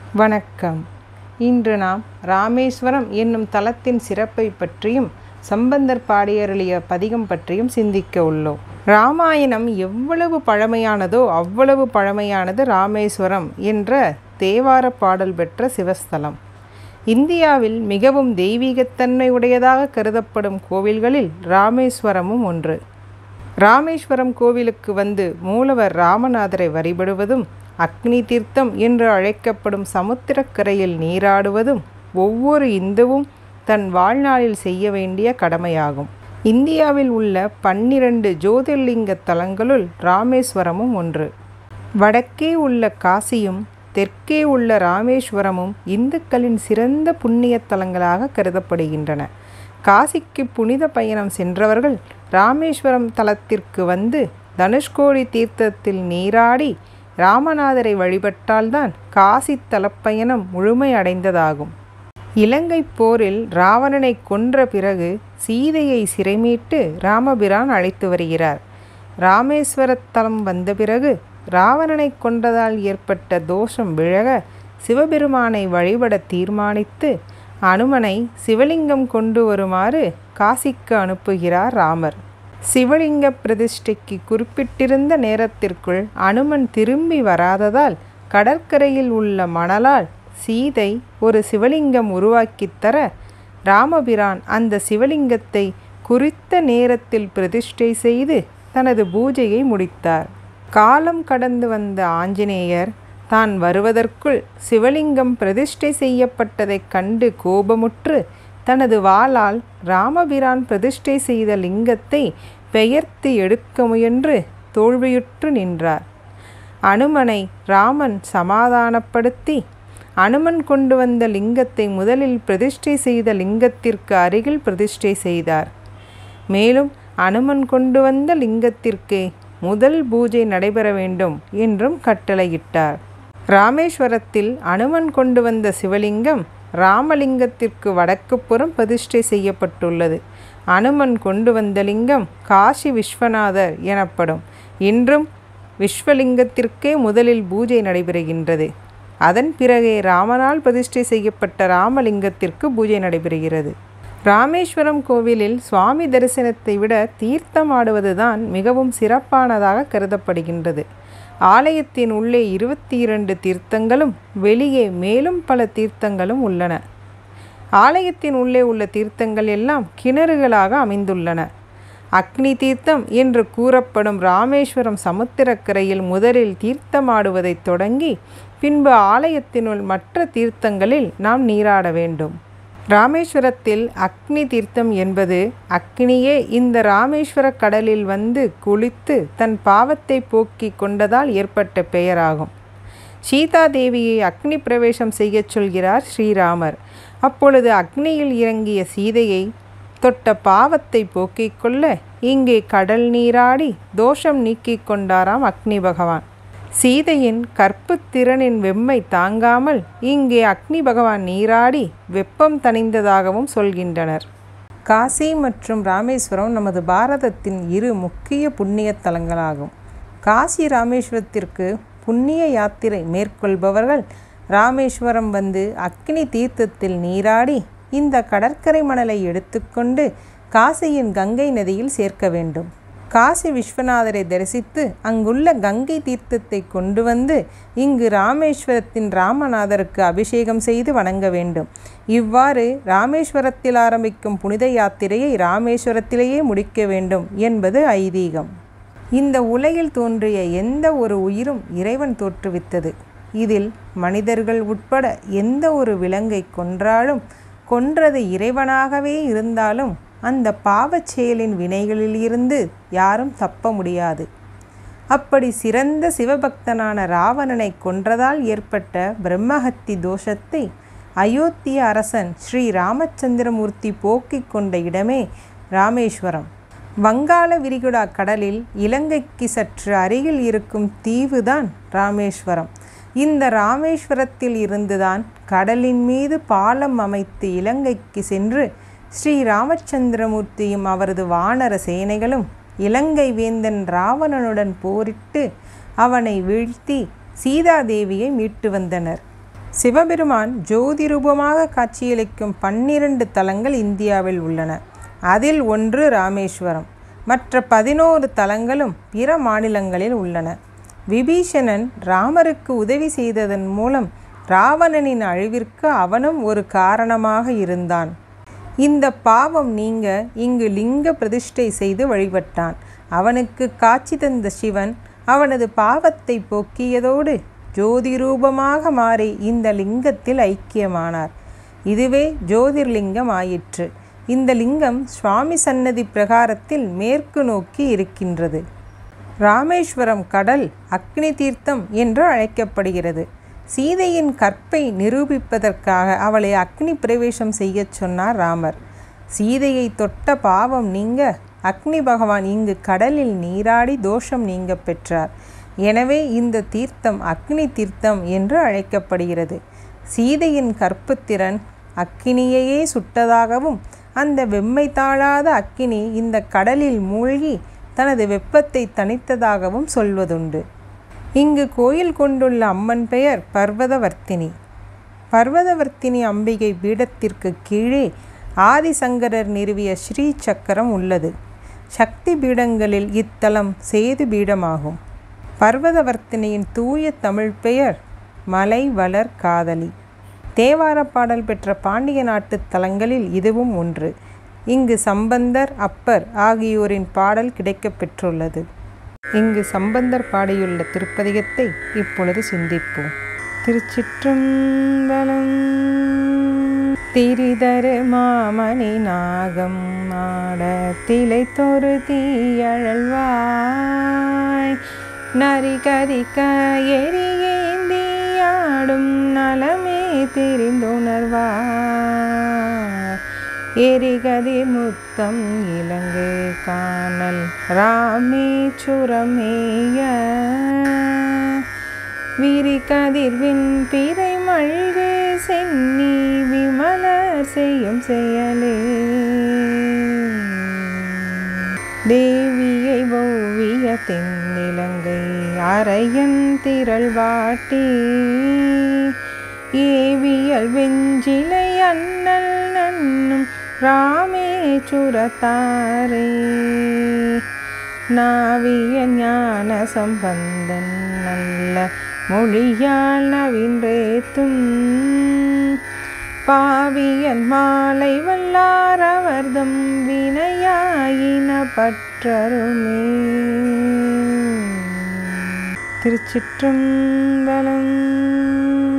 வணக்கம் இன்று நாம் ராமேஸ்வரம் என்னும் தலத்தின் சிறப்பை பற்றியும் சம்பந்தர் பாடியருளிய பதிகம் பற்றியும் சிந்திக்க உள்ளோம் ராமாயணம் எவ்வளவு பழமையானதோ அவ்வளவு பழமையானது ராமேஸ்வரம் என்ற தேவார பாடல் பெற்ற சிவஸ்தலம் இந்தியாவில் மிகவும் தெய்வீகத்தன்மை உடையதாக கருதப்படும் கோவில்களில் ராமேஸ்வரமும் ஒன்று ராமேஸ்வரம் கோவிலுக்கு வந்து மூலவர் ராமநாதரை வழிபடுவதும் அக்னி தீர்த்தம் என்று அழைக்கப்படும் சமுத்திரக்கரையில் நீராடுவதும் ஒவ்வொரு இந்துவும் தன் வாழ்நாளில் செய்ய வேண்டிய கடமையாகும் இந்தியாவில் உள்ள பன்னிரண்டு ஜோதிர்லிங்க தலங்களுள் ராமேஸ்வரமும் ஒன்று வடக்கே உள்ள காசியும் தெற்கே உள்ள ராமேஸ்வரமும் இந்துக்களின் சிறந்த புண்ணிய தலங்களாக கருதப்படுகின்றன காசிக்கு புனித பயணம் சென்றவர்கள் ராமேஸ்வரம் தலத்திற்கு வந்து தனுஷ்கோடி தீர்த்தத்தில் நீராடி ராமநாதரை வழிபட்டால்தான் காசி தலப்பயணம் முழுமையடைந்ததாகும் இலங்கை போரில் ராவணனை கொன்ற பிறகு சீதையை சிறைமீட்டு ராமபிரான் அழைத்து வருகிறார் ராமேஸ்வரத்தலம் வந்த பிறகு ராவணனை கொன்றதால் ஏற்பட்ட தோஷம் விலக சிவபெருமானை வழிபட தீர்மானித்து அனுமனை சிவலிங்கம் கொண்டு வருமாறு காசிக்கு அனுப்புகிறார் ராமர் சிவலிங்க பிரதிஷ்டைக்கு குறிப்பிட்டிருந்த நேரத்திற்குள் அனுமன் திரும்பி வராததால் கடற்கரையில் உள்ள மணலால் சீதை ஒரு சிவலிங்கம் உருவாக்கித் தர ராமபிரான் அந்த சிவலிங்கத்தை குறித்த நேரத்தில் பிரதிஷ்டை செய்து தனது பூஜையை முடித்தார் காலம் கடந்து வந்த ஆஞ்சநேயர் தான் வருவதற்குள் சிவலிங்கம் பிரதிஷ்டை செய்யப்பட்டதைக் கண்டு கோபமுற்று தனது வாளால் ராமபிரான் பிரதிஷ்டை செய்த லிங்கத்தை பெயர்த்து எடுக்க முயன்று தோல்வியுற்று நின்றார் அனுமனை ராமன் சமாதானப்படுத்தி அனுமன் கொண்டு வந்த லிங்கத்தை முதலில் பிரதிஷ்டை செய்த லிங்கத்திற்கு அருகில் பிரதிஷ்டை செய்தார் மேலும் அனுமன் கொண்டு வந்த லிங்கத்திற்கே முதல் பூஜை நடைபெற வேண்டும் என்றும் கட்டளையிட்டார் ராமேஸ்வரத்தில் அனுமன் கொண்டு வந்த சிவலிங்கம் ராமலிங்கத்திற்கு வடக்கு புறம் பிரதிஷ்டை செய்யப்பட்டுள்ளது அனுமன் கொண்டு வந்த லிங்கம் காசி விஸ்வநாதர் எனப்படும் இன்றும் விஸ்வலிங்கத்திற்கே முதலில் பூஜை நடைபெறுகின்றது அதன் பிறகே ராமனால் பிரதிஷ்டை செய்யப்பட்ட ராமலிங்கத்திற்கு பூஜை நடைபெறுகிறது ராமேஸ்வரம் கோவிலில் சுவாமி தரிசனத்தை விட தீர்த்தமாடுவதுதான் மிகவும் சிறப்பானதாக கருதப்படுகின்றது ஆலயத்தின் உள்ளே இருபத்தி இரண்டு தீர்த்தங்களும் வெளியே மேலும் பல தீர்த்தங்களும் உள்ளன ஆலயத்தின் உள்ளே உள்ள தீர்த்தங்கள் எல்லாம் கிணறுகளாக அமைந்துள்ளன அக்னி தீர்த்தம் என்று கூறப்படும் ராமேஸ்வரம் சமுத்திரக்கரையில் முதலில் தீர்த்தமாடுவதைத் தொடங்கி பின்பு ஆலயத்தினுள் மற்ற தீர்த்தங்களில் நாம் நீராட வேண்டும் ராமேஸ்வரத்தில் அக்னி தீர்த்தம் என்பது அக்னியே இந்த ராமேஸ்வர கடலில் வந்து குளித்து தன் பாவத்தை போக்கி கொண்டதால் ஏற்பட்ட பெயராகும் சீதாதேவியை அக்னி பிரவேசம் செய்யச் சொல்கிறார் ஸ்ரீராமர் அப்பொழுது அக்னியில் இறங்கிய சீதையை தொட்ட பாவத்தை போக்கிக் கொள்ள இங்கே கடல் நீராடி தோஷம் நீக்கிக் கொண்டாராம் அக்னி பகவான் சீதையின் கற்புத் திறனின் வெம்மை தாங்காமல் இங்கே அக்னி பகவான் நீராடி வெப்பம் தணிந்ததாகவும் சொல்கின்றனர் காசி மற்றும் ராமேஸ்வரம் நமது பாரதத்தின் இரு முக்கிய புண்ணிய தலங்களாகும் காசி ராமேஸ்வரத்திற்கு புண்ணிய யாத்திரை மேற்கொள்பவர்கள் ராமேஸ்வரம் வந்து அக்னி தீர்த்தத்தில் நீராடி இந்த கடற்கரை மணலை எடுத்துக்கொண்டு காசியின் கங்கை நதியில் சேர்க்க வேண்டும் காசி விஸ்வநாதரை தரிசித்து அங்குள்ள கங்கை தீர்த்தத்தை கொண்டு வந்து இங்கு ராமேஸ்வரத்தின் ராமநாதருக்கு அபிஷேகம் செய்து வணங்க வேண்டும் இவ்வாறு ராமேஸ்வரத்தில் ஆரம்பிக்கும் புனித யாத்திரையை ராமேஸ்வரத்திலேயே முடிக்க வேண்டும் என்பது ஐதீகம் இந்த உலகில் தோன்றிய எந்த ஒரு உயிரும் இறைவன் தோற்றுவித்தது இதில் மனிதர்கள் உட்பட எந்த ஒரு விலங்கை கொன்றாலும் கொன்றது இறைவனாகவே இருந்தாலும் அந்த பாவச் செயலின் வினைகளில் இருந்து யாரும் தப்ப முடியாது அப்படி சிறந்த சிவபக்தனான ராவணனை கொன்றதால் ஏற்பட்ட பிரம்மஹத்தி தோஷத்தை அயோத்திய அரசன் ஸ்ரீ ராமச்சந்திரமூர்த்தி போக்கிக் கொண்ட இடமே ராமேஸ்வரம் வங்காள விரிகுடா கடலில் இலங்கைக்கு சற்று அருகில் இருக்கும் தீவுதான் ராமேஸ்வரம் இந்த ராமேஸ்வரத்தில் இருந்துதான் கடலின் மீது பாலம் அமைத்து இலங்கைக்கு சென்று ஸ்ரீ ராமச்சந்திரமூர்த்தியும் அவரது வானர சேனைகளும் இலங்கை வேந்தன் ராவணனுடன் போரிட்டு அவனை வீழ்த்தி சீதாதேவியை மீட்டு வந்தனர் சிவபெருமான் ஜோதி ரூபமாக காட்சியளிக்கும் பன்னிரண்டு தலங்கள் இந்தியாவில் உள்ளன அதில் ஒன்று ராமேஸ்வரம் மற்ற பதினோரு தலங்களும் பிற மாநிலங்களில் உள்ளன விபீஷணன் ராமருக்கு உதவி செய்ததன் மூலம் ராவணனின் அழிவிற்கு அவனும் ஒரு காரணமாக இருந்தான் இந்த பாவம் நீங்க இங்கு லிங்க பிரதிஷ்டை செய்து வழிபட்டான் அவனுக்கு காட்சி தந்த சிவன் அவனது பாவத்தை போக்கியதோடு ஜோதி ரூபமாக மாறி இந்த லிங்கத்தில் ஐக்கியமானார் இதுவே ஜோதிர்லிங்கம் ஆயிற்று இந்த லிங்கம் சுவாமி சன்னதி பிரகாரத்தில் மேற்கு நோக்கி இருக்கின்றது ராமேஸ்வரம் கடல் அக்னி தீர்த்தம் என்று அழைக்கப்படுகிறது சீதையின் கற்பை நிரூபிப்பதற்காக அவளை அக்னி பிரவேசம் செய்யச் சொன்னார் ராமர் சீதையை தொட்ட பாவம் நீங்க அக்னி பகவான் இங்கு கடலில் நீராடி தோஷம் நீங்க பெற்றார் எனவே இந்த தீர்த்தம் அக்னி தீர்த்தம் என்று அழைக்கப்படுகிறது சீதையின் கற்புத்திறன் அக்கினியையே சுட்டதாகவும் அந்த வெம்மை தாழாத அக்கினி இந்த கடலில் மூழ்கி தனது வெப்பத்தை தணித்ததாகவும் சொல்வதுண்டு இங்கு கோயில் கொண்டுள்ள அம்மன் பெயர் பர்வதவர்த்தினி பர்வதவர்த்தினி அம்பிகை பீடத்திற்கு கீழே ஆதிசங்கரர் நிறுவிய ஸ்ரீ சக்கரம் உள்ளது சக்தி பீடங்களில் இத்தலம் சேது பீடமாகும் பர்வதவர்த்தினியின் தூய தமிழ் பெயர் மலை வளர் காதலி தேவார பாடல் பெற்ற பாண்டிய நாட்டு தலங்களில் இதுவும் ஒன்று இங்கு சம்பந்தர் அப்பர் ஆகியோரின் பாடல் கிடைக்கப் பெற்றுள்ளது இங்கு சம்பந்தர் பாடியுள்ள திருப்பதிகத்தை இப்பொழுது சிந்திப்போம் திருச்சிற்றம்பலம் திரிதரு மாமணி நாகம் ஆட திளைத்தொரு தீயழல்வாய் நரி கதிக்க எரியேந்தியாடும் நலமே தெரிந்துணர்வாய் எரிகதிர் முத்தம் இலங்கை காணல் ராமேச்சுரமேய விரி கதிர்வின் பிறை மல்கு சென்னி விமலர் செய்யும் செயலே தேவியை ஓவிய தென்னிலங்கை அரையன் திரள் வாட்டி ஏவியல் வெஞ்சிலை அண்ணல் நன்னும் ராமேச்சுரத்தாரே நாவிய ஞான சம்பந்தன் நல்ல மொழியால் நவின்றேத்தும் பாவியன் மாலை வல்லார் அவர்தம் வினையாயின பற்றருமே திருச்சிற்றம்பலம்